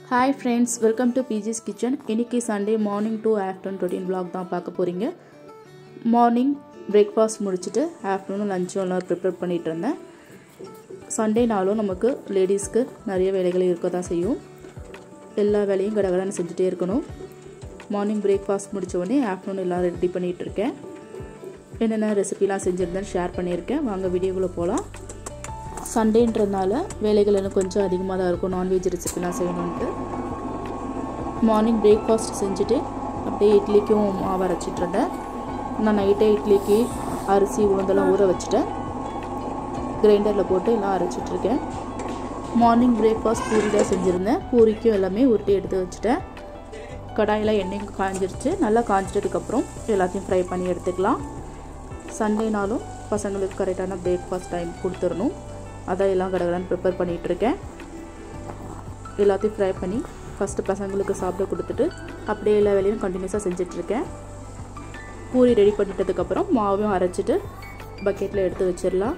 hi friends welcome to BG's kitchen இன்னைக்கு Sunday morning to afternoon routine vlog தான் பார்க்க போகிறீங்க மார்னிங் பிரேக்ஃபாஸ்ட் முடிச்சுட்டு ஆஃப்டர்நூன் லஞ்சும் எல்லாம் ப்ரிப்பேர் பண்ணிகிட்டு இருந்தேன் சண்டே நாளும் நமக்கு லேடிஸ்க்கு நிறைய வேலைகள் இருக்க தான் செய்யும் எல்லா வேலையும் கடகடன்னு செஞ்சுட்டே இருக்கணும் மார்னிங் பிரேக்ஃபாஸ்ட் முடித்த உடனே ஆஃப்டர்நூன் எல்லாம் ரெடி பண்ணிகிட்டு இருக்கேன் என்னென்ன ரெசிபிலாம் செஞ்சுருந்தேன்னு ஷேர் பண்ணியிருக்கேன் வாங்க வீடியோக்குள்ளே போகலாம் சண்டேன்றதுனால வேலைகள் எனக்கு கொஞ்சம் அதிகமாக தான் இருக்கும் நான்வெஜ் ரெசிபிலாம் செய்யணுன்ட்டு மார்னிங் பிரேக்ஃபாஸ்ட் செஞ்சுட்டு அப்படியே இட்லிக்கும் மாவு அரைச்சிட்டு இருந்தேன் நான் நைட்டே இட்லிக்கு அரிசி உளுந்தெல்லாம் ஊற வச்சுட்டேன் கிரைண்டரில் போட்டு எல்லாம் அரைச்சிட்ருக்கேன் மார்னிங் பிரேக்ஃபாஸ்ட் பூரி தான் செஞ்சுருந்தேன் பூரிக்கும் எல்லாமே உருட்டி எடுத்து வச்சுட்டேன் கடாயில் எண்ணெய் காஞ்சிருச்சு நல்லா காஞ்சிட்டதுக்கப்புறம் எல்லாத்தையும் ஃப்ரை பண்ணி எடுத்துக்கலாம் சண்டேனாலும் பசங்களுக்கு கரெக்டான பிரேக்ஃபாஸ்ட் டைம் கொடுத்துடணும் அதான் எல்லாம் கடகடான்னு ப்ரிப்பேர் பண்ணிகிட்ருக்கேன் எல்லாத்தையும் ஃப்ரை பண்ணி ஃபஸ்ட்டு பசங்களுக்கு சாப்பிட கொடுத்துட்டு அப்படியே எல்லா வேலையும் கண்டினியூஸாக செஞ்சிட்ருக்கேன் பூரி ரெடி பண்ணிட்டதுக்கப்புறம் மாவையும் அரைச்சிட்டு பக்கெட்டில் எடுத்து வச்சிடலாம்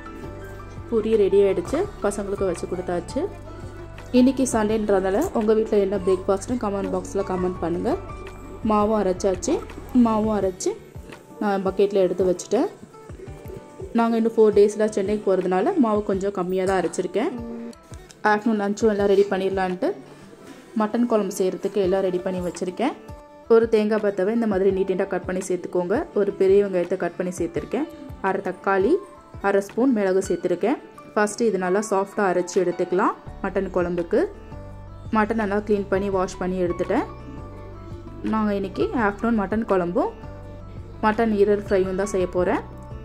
பூரி ரெடி ஆகிடுச்சு பசங்களுக்கு வச்சு கொடுத்தாச்சு இன்றைக்கி சண்டேன்றதால உங்கள் வீட்டில் என்ன பிரேக்ஃபாஸ்ட்னு கமெண்ட் பாக்ஸில் கமெண்ட் பண்ணுங்கள் மாவும் அரைச்சாச்சு மாவும் அரைச்சி நான் பக்கெட்டில் எடுத்து வச்சுட்டேன் நாங்கள் இன்னும் ஃபோர் டேஸில் சென்னைக்கு போகிறதுனால மாவு கொஞ்சம் கம்மியாக தான் அரைச்சிருக்கேன் ஆஃப்டர்நூன் லஞ்சும் எல்லாம் ரெடி பண்ணிடலான்ட்டு மட்டன் குழம்பு செய்கிறதுக்கு எல்லாம் ரெடி பண்ணி வச்சுருக்கேன் ஒரு தேங்காய் பத்தவை இந்த மாதிரி நீட்டாக கட் பண்ணி சேர்த்துக்கோங்க ஒரு பெரிய வெங்காயத்தை கட் பண்ணி சேர்த்துருக்கேன் அரை தக்காளி அரை ஸ்பூன் மிளகு சேர்த்துருக்கேன் ஃபஸ்ட்டு இது நல்லா சாஃப்டாக அரைச்சி எடுத்துக்கலாம் மட்டன் குழம்புக்கு மட்டன் நல்லா க்ளீன் பண்ணி வாஷ் பண்ணி எடுத்துட்டேன் நாங்கள் இன்றைக்கி ஆஃப்டர்நூன் மட்டன் குழம்பும் மட்டன் ஈரல் ஃப்ரையும் தான் செய்ய போகிறேன்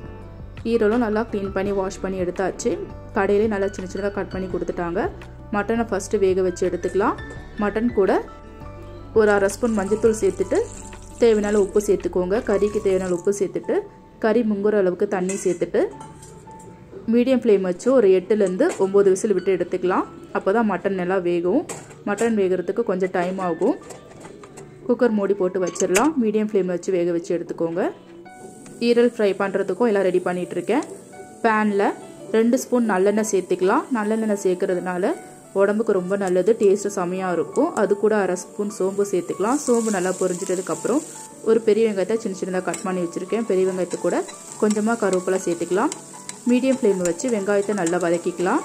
ஈரலும் நல்லா க்ளீன் பண்ணி வாஷ் பண்ணி எடுத்தாச்சு கடையிலே நல்லா சின்ன சின்னதாக கட் பண்ணி கொடுத்துட்டாங்க மட்டனை ஃபஸ்ட்டு வேக வச்சு எடுத்துக்கலாம் மட்டன் கூட ஒரு அரை ஸ்பூன் மஞ்சத்தூள் சேர்த்துட்டு தேவையான உப்பு சேர்த்துக்கோங்க கறிக்கு தேவையான உப்பு சேர்த்துட்டு கறி முங்குற அளவுக்கு தண்ணி சேர்த்துட்டு மீடியம் ஃப்ளேம் வச்சு ஒரு எட்டுலேருந்து ஒம்பது விசில் விட்டு எடுத்துக்கலாம் அப்போ தான் மட்டன் நல்லா வேகும் மட்டன் வேகிறதுக்கு கொஞ்சம் டைம் ஆகும் குக்கர் மூடி போட்டு வச்சிடலாம் மீடியம் ஃப்ளேம் வச்சு வேக வச்சு எடுத்துக்கோங்க ஈரல் ஃப்ரை பண்ணுறதுக்கும் எல்லாம் ரெடி பண்ணிகிட்ருக்கேன் பேனில் ரெண்டு ஸ்பூன் நல்லெண்ணெய் சேர்த்துக்கலாம் நல்லெண்ணெய் சேர்க்கறதுனால உடம்புக்கு ரொம்ப நல்லது டேஸ்ட்டு செமையாக இருக்கும் அது கூட அரை ஸ்பூன் சோம்பு சேர்த்துக்கலாம் சோம்பு நல்லா பொரிஞ்சிட்டதுக்கப்புறம் ஒரு பெரிய வெங்காயத்தை சின்ன சின்னதாக கட் பண்ணி வச்சுருக்கேன் பெரிய வெங்காயத்தை கூட கொஞ்சமாக கருவேப்பிலை சேர்த்துக்கலாம் மீடியம் ஃப்ளேமில் வச்சு வெங்காயத்தை நல்லா வதக்கிக்கலாம்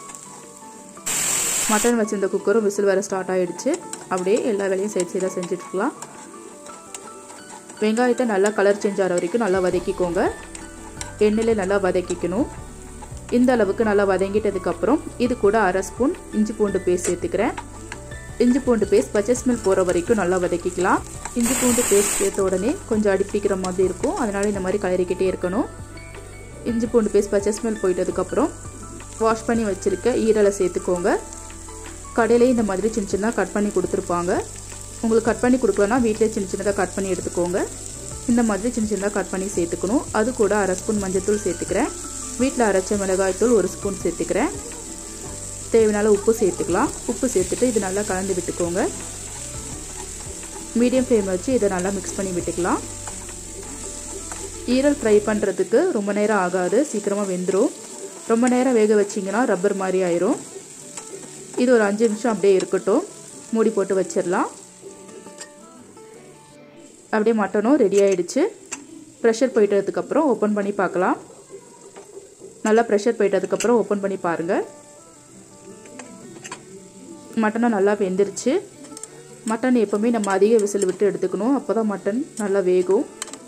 மட்டன் வச்சிருந்த குக்கரும் விசில் வர ஸ்டார்ட் ஆகிடுச்சு அப்படியே எல்லா வேலையும் சைட் சைடாக செஞ்சுட்ருக்கலாம் வெங்காயத்தை நல்லா கலர் சேஞ்ச் ஆகிற வரைக்கும் நல்லா வதக்கிக்கோங்க எண்ணெயில் நல்லா வதக்கிக்கணும் இந்த அளவுக்கு நல்லா வதங்கிட்டதுக்கப்புறம் இது கூட அரை ஸ்பூன் இஞ்சி பூண்டு பேஸ்ட் சேர்த்துக்கிறேன் இஞ்சி பூண்டு பேஸ்ட் பச்சை ஸ்மெல் போகிற வரைக்கும் நல்லா வதக்கிக்கலாம் இஞ்சி பூண்டு பேஸ்ட் சேர்த்த உடனே கொஞ்சம் அடிப்பிக்கிற மாதிரி இருக்கும் அதனால் இந்த மாதிரி கலரிக்கிட்டே இருக்கணும் இஞ்சி பூண்டு பேஸ்ட் பச்சை ஸ்மெல் போயிட்டதுக்கப்புறம் வாஷ் பண்ணி வச்சுருக்க ஈரலை சேர்த்துக்கோங்க கடையிலே இந்த மாதிரி சின்ன சின்னதாக கட் பண்ணி கொடுத்துருப்பாங்க உங்களுக்கு கட் பண்ணி கொடுக்கலன்னா வீட்டிலே சின்ன சின்னதாக கட் பண்ணி எடுத்துக்கோங்க இந்த மாதிரி சின்ன சின்னதாக கட் பண்ணி சேர்த்துக்கணும் அது கூட அரை ஸ்பூன் மஞ்சத்தூள் சேர்த்துக்கிறேன் வீட்டில் அரைச்ச மிளகாய்த்தூள் ஒரு ஸ்பூன் சேர்த்துக்கிறேன் தேவையான உப்பு சேர்த்துக்கலாம் உப்பு சேர்த்துட்டு இது நல்லா கலந்து விட்டுக்கோங்க மீடியம் ஃப்ளேம் வச்சு இதை நல்லா மிக்ஸ் பண்ணி விட்டுக்கலாம் ஈரல் ஃப்ரை பண்ணுறதுக்கு ரொம்ப நேரம் ஆகாது சீக்கிரமாக வெந்துடும் ரொம்ப நேரம் வேக வச்சிங்கன்னா ரப்பர் மாதிரி ஆயிரும் இது ஒரு அஞ்சு நிமிஷம் அப்படியே இருக்கட்டும் மூடி போட்டு வச்சிடலாம் அப்படியே மட்டனும் ரெடி ஆகிடுச்சு ப்ரெஷர் போயிட்டதுக்கப்புறம் ஓப்பன் பண்ணி பார்க்கலாம் நல்லா ப்ரெஷர் போயிட்டதுக்கப்புறம் ஓப்பன் பண்ணி பாருங்கள் மட்டனும் நல்லா வெந்துருச்சு மட்டன் எப்போவுமே நம்ம அதிக விசில் விட்டு எடுத்துக்கணும் அப்போ தான் மட்டன் நல்லா வேகும்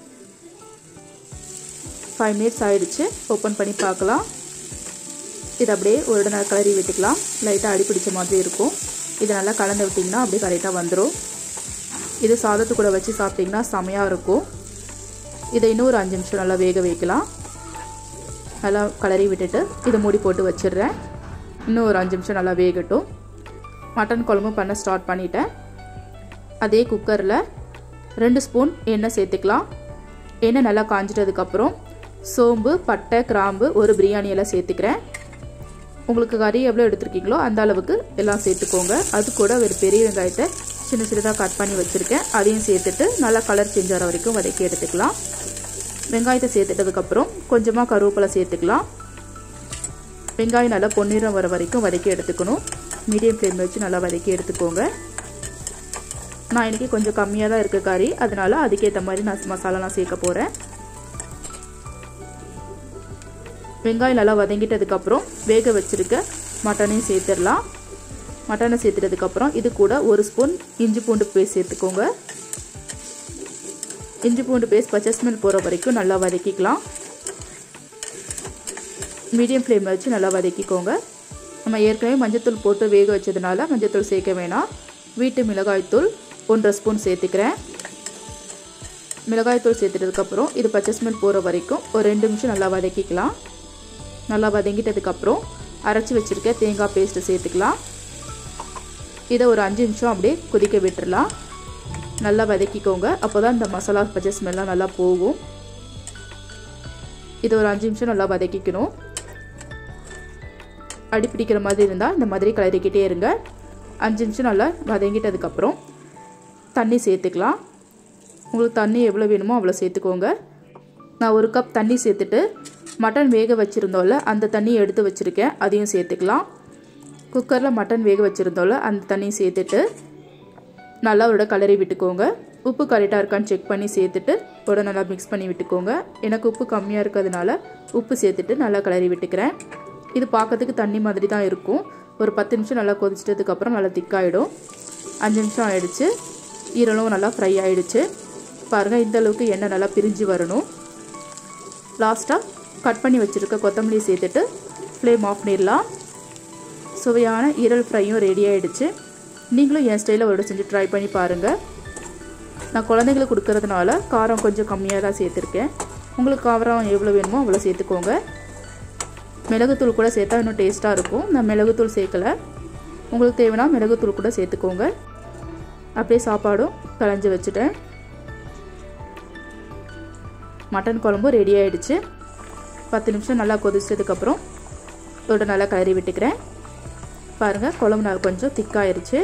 ஃபைவ் மினிட்ஸ் ஆகிடுச்சு ஓப்பன் பண்ணி பார்க்கலாம் இது அப்படியே ஒரு நேரம் கலரி விட்டுக்கலாம் லைட்டாக அடி பிடிச்ச மாதிரி இருக்கும் இதை நல்லா கலந்து விட்டிங்கன்னா அப்படியே கரெக்டாக வந்துடும் இது சாதத்து கூட வச்சு சாப்பிட்டிங்கன்னா செமையாக இருக்கும் இதை இன்னும் ஒரு அஞ்சு நிமிஷம் நல்லா வேக வைக்கலாம் நல்லா கலரி விட்டுட்டு இதை மூடி போட்டு வச்சிடுறேன் இன்னும் ஒரு அஞ்சு நிமிஷம் நல்லா வேகட்டும் மட்டன் குழம்பு பண்ண ஸ்டார்ட் பண்ணிட்டேன் அதே குக்கரில் ரெண்டு ஸ்பூன் எண்ணெய் சேர்த்துக்கலாம் எண்ணெய் நல்லா காஞ்சிட்டதுக்கப்புறம் சோம்பு பட்டை கிராம்பு ஒரு பிரியாணி எல்லாம் சேர்த்துக்கிறேன் உங்களுக்கு கறி எவ்வளோ எடுத்துருக்கீங்களோ அந்த அளவுக்கு எல்லாம் சேர்த்துக்கோங்க அது கூட ஒரு பெரிய வெங்காயத்தை சின்ன சின்னதாக கட் பண்ணி வச்சுருக்கேன் அதையும் சேர்த்துட்டு நல்லா கலர் சேஞ்ச் ஆகிற வரைக்கும் வதக்கி எடுத்துக்கலாம் வெங்காயத்தை சேர்த்துட்டதுக்கப்புறம் கொஞ்சமாக கருவேப்பிலை சேர்த்துக்கலாம் வெங்காயம் நல்லா பொன்னிறம் வர வரைக்கும் வதக்கி எடுத்துக்கணும் மீடியம் ஃப்ளேமில் வச்சு நல்லா வதக்கி எடுத்துக்கோங்க நான் இன்றைக்கி கொஞ்சம் கம்மியாக தான் இருக்குது கறி அதனால் அதுக்கேற்ற மாதிரி நான் மசாலாலாம் சேர்க்க போகிறேன் வெங்காயம் நல்லா வதங்கிட்டதுக்கப்புறம் வேக வச்சுருக்க மட்டனையும் சேர்த்துடலாம் மட்டனை சேர்த்துட்டதுக்கப்புறம் இது கூட ஒரு ஸ்பூன் இஞ்சி பூண்டு பேஸ்ட் சேர்த்துக்கோங்க இஞ்சி பூண்டு பேஸ்ட் பச்சை ஸ்மெல் போகிற வரைக்கும் நல்லா வதக்கிக்கலாம் மீடியம் ஃப்ளேமில் வச்சு நல்லா வதக்கிக்கோங்க நம்ம ஏற்கனவே மஞ்சத்தூள் போட்டு வேக வச்சதுனால மஞ்சத்தூள் சேர்க்க வேணாம் வீட்டு மிளகாய்த்தூள் ஒன்றரை ஸ்பூன் சேர்த்துக்கிறேன் மிளகாய்த்தூள் சேர்த்துட்டதுக்கப்புறம் இது பச்சை ஸ்மெல் போகிற வரைக்கும் ஒரு ரெண்டு நிமிஷம் நல்லா வதக்கிக்கலாம் நல்லா வதங்கிட்டதுக்கப்புறம் அரைச்சி வச்சுருக்க தேங்காய் பேஸ்ட்டு சேர்த்துக்கலாம் இதை ஒரு அஞ்சு நிமிஷம் அப்படியே கொதிக்க விட்டுடலாம் நல்லா வதக்கிக்கோங்க அப்போ தான் இந்த மசாலா பச்சை ஸ்மெல்லாம் நல்லா போகும் இது ஒரு அஞ்சு நிமிஷம் நல்லா வதக்கிக்கணும் அடி பிடிக்கிற மாதிரி இருந்தால் இந்த மாதிரி கிளறிக்கிட்டே இருங்க அஞ்சு நிமிஷம் நல்லா வதங்கிட்டதுக்கப்புறம் தண்ணி சேர்த்துக்கலாம் உங்களுக்கு தண்ணி எவ்வளோ வேணுமோ அவ்வளோ சேர்த்துக்கோங்க நான் ஒரு கப் தண்ணி சேர்த்துட்டு மட்டன் வேக வச்சுருந்தோம்ல அந்த தண்ணியை எடுத்து வச்சுருக்கேன் அதையும் சேர்த்துக்கலாம் குக்கரில் மட்டன் வேக வச்சுருந்தோம்ல அந்த தண்ணியும் சேர்த்துட்டு நல்லா ஒரு கலரி விட்டுக்கோங்க உப்பு கரெக்டாக இருக்கான்னு செக் பண்ணி சேர்த்துட்டு ஒரு நல்லா மிக்ஸ் பண்ணி விட்டுக்கோங்க எனக்கு உப்பு கம்மியாக இருக்கிறதுனால உப்பு சேர்த்துட்டு நல்லா கிளறி விட்டுக்கிறேன் இது பார்க்கறதுக்கு தண்ணி மாதிரி தான் இருக்கும் ஒரு பத்து நிமிஷம் நல்லா கொதிச்சிட்டதுக்கப்புறம் நல்லா திக்காயிடும் அஞ்சு நிமிஷம் ஆயிடுச்சு ஈரலும் நல்லா ஃப்ரை ஆயிடுச்சு பாருங்கள் இந்த அளவுக்கு எண்ணெய் நல்லா பிரிஞ்சு வரணும் லாஸ்ட்டாக கட் பண்ணி வச்சுருக்க கொத்தமல்லி சேர்த்துட்டு ஃப்ளேம் ஆஃப் பண்ணிடலாம் சுவையான ஈரல் ஃப்ரையும் ரெடி ஆகிடுச்சு நீங்களும் என் ஸ்டைலில் ஒரு செஞ்சு ட்ரை பண்ணி பாருங்கள் நான் குழந்தைங்களுக்கு கொடுக்கறதுனால காரம் கொஞ்சம் கம்மியாக தான் சேர்த்துருக்கேன் உங்களுக்கு காரம் எவ்வளோ வேணுமோ அவ்வளோ சேர்த்துக்கோங்க மிளகுத்தூள் கூட சேர்த்தா இன்னும் டேஸ்ட்டாக இருக்கும் நான் மிளகுத்தூள் சேர்க்கலை உங்களுக்கு தேவைன்னா மிளகுத்தூள் கூட சேர்த்துக்கோங்க அப்படியே சாப்பாடும் களைஞ்சி வச்சுட்டேன் மட்டன் குழம்பும் ரெடி ஆகிடுச்சு பத்து நிமிஷம் நல்லா கொதிச்சதுக்கப்புறம் இதோட நல்லா கிளறி விட்டுக்கிறேன் பாருங்கள் குழம்பு நான் கொஞ்சம் திக்காயிருச்சு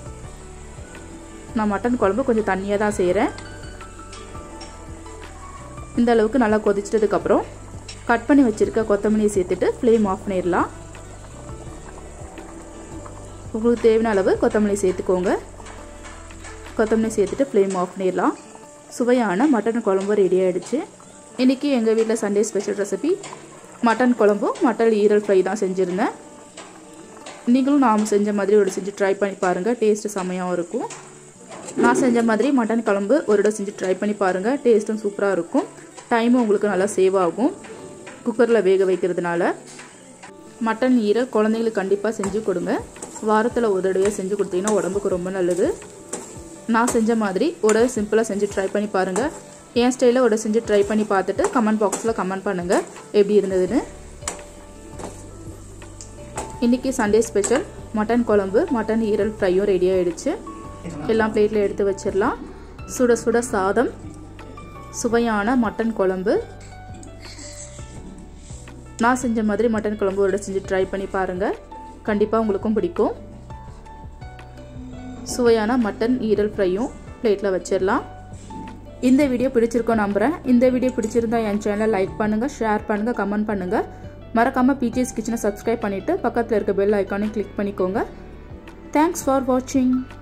நான் மட்டன் குழம்பு கொஞ்சம் தண்ணியாக தான் செய்கிறேன் இந்த அளவுக்கு நல்லா கொதிச்சிட்டதுக்கப்புறம் கட் பண்ணி வச்சுருக்க கொத்தமல்லியை சேர்த்துட்டு ஃப்ளேம் ஆஃப் பண்ணிடலாம் உங்களுக்கு தேவையான அளவு கொத்தமல்லி சேர்த்துக்கோங்க கொத்தமல்லி சேர்த்துட்டு ஃப்ளேம் ஆஃப் பண்ணிடலாம் சுவையான மட்டன் குழம்பு ரெடி ஆகிடுச்சு இன்றைக்கி எங்கள் வீட்டில் சண்டே ஸ்பெஷல் ரெசிபி மட்டன் குழம்பும் மட்டன் ஈரல் ஃப்ரை தான் செஞ்சுருந்தேன் நீங்களும் நாம் செஞ்ச மாதிரி ஒரு செஞ்சு ட்ரை பண்ணி பாருங்கள் டேஸ்ட்டு செம்மையாகவும் இருக்கும் நான் செஞ்ச மாதிரி மட்டன் குழம்பு ஒரு இடம் செஞ்சு ட்ரை பண்ணி பாருங்கள் டேஸ்ட்டும் சூப்பராக இருக்கும் டைமும் உங்களுக்கு நல்லா சேவ் ஆகும் குக்கரில் வேக வைக்கிறதுனால மட்டன் ஈரல் குழந்தைங்களுக்கு கண்டிப்பாக செஞ்சு கொடுங்க வாரத்தில் ஒரு தடவையாக செஞ்சு கொடுத்தீங்கன்னா உடம்புக்கு ரொம்ப நல்லது நான் செஞ்ச மாதிரி ஒரு சிம்பிளாக செஞ்சு ட்ரை பண்ணி பாருங்கள் என் ஸ்டைலில் ஒரு செஞ்சு ட்ரை பண்ணி பார்த்துட்டு கமெண்ட் பாக்ஸில் கமெண்ட் பண்ணுங்கள் எப்படி இருந்ததுன்னு இன்றைக்கி சண்டே ஸ்பெஷல் மட்டன் குழம்பு மட்டன் ஈரல் ஃப்ரையும் ரெடி ஆகிடுச்சு எல்லாம் பிளேட்டில் எடுத்து வச்சிடலாம் சுட சுட சாதம் சுவையான மட்டன் குழம்பு நான் செஞ்ச மாதிரி மட்டன் குழம்பு ஒரு செஞ்சு ட்ரை பண்ணி பாருங்கள் கண்டிப்பாக உங்களுக்கும் பிடிக்கும் சுவையான மட்டன் ஈரல் ஃப்ரையும் பிளேட்டில் வச்சிடலாம் இந்த வீடியோ பிடிச்சிருக்கோம் நம்புகிறேன் இந்த வீடியோ பிடிச்சிருந்தா என் சேனலை லைக் பண்ணுங்கள் ஷேர் பண்ணுங்கள் கமெண்ட் பண்ணுங்கள் மறக்காமல் பிஜிஎஸ் கிச்சனை சப்ஸ்கிரைப் பண்ணிவிட்டு பக்கத்தில் இருக்க பெல் ஐக்கானையும் கிளிக் பண்ணிக்கோங்க தேங்க்ஸ் ஃபார் வாட்சிங்